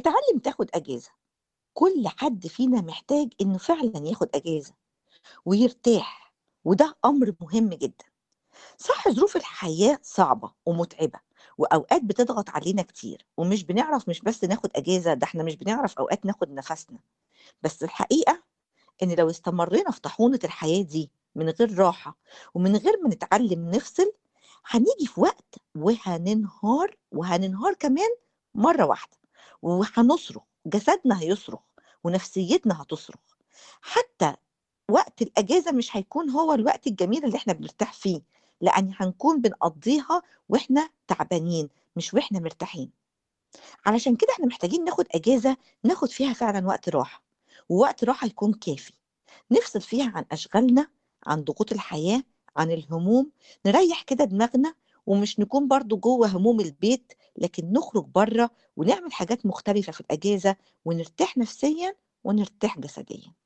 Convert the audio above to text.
تتعلم تاخد أجازة كل حد فينا محتاج إنه فعلا ياخد أجازة ويرتاح وده أمر مهم جدا صح ظروف الحياة صعبة ومتعبة وأوقات بتضغط علينا كتير ومش بنعرف مش بس ناخد أجازة ده احنا مش بنعرف أوقات ناخد نفسنا بس الحقيقة إن لو استمرينا في طاحونة الحياة دي من غير راحة ومن غير ما نتعلم نفصل هنيجي في وقت وهننهار وهننهار كمان مرة واحدة وهنصرخ جسدنا هيصرخ ونفسيتنا هتصرخ حتى وقت الأجازة مش هيكون هو الوقت الجميل اللي احنا بنرتاح فيه لأن هنكون بنقضيها واحنا تعبانين مش واحنا مرتاحين علشان كده احنا محتاجين ناخد أجازة ناخد فيها فعلا وقت راحة ووقت راحة يكون كافي نفصل فيها عن أشغالنا عن ضغوط الحياة عن الهموم نريح كده دماغنا ومش نكون برضو جوه هموم البيت لكن نخرج بره ونعمل حاجات مختلفة في الأجازة ونرتاح نفسيا ونرتاح جسديا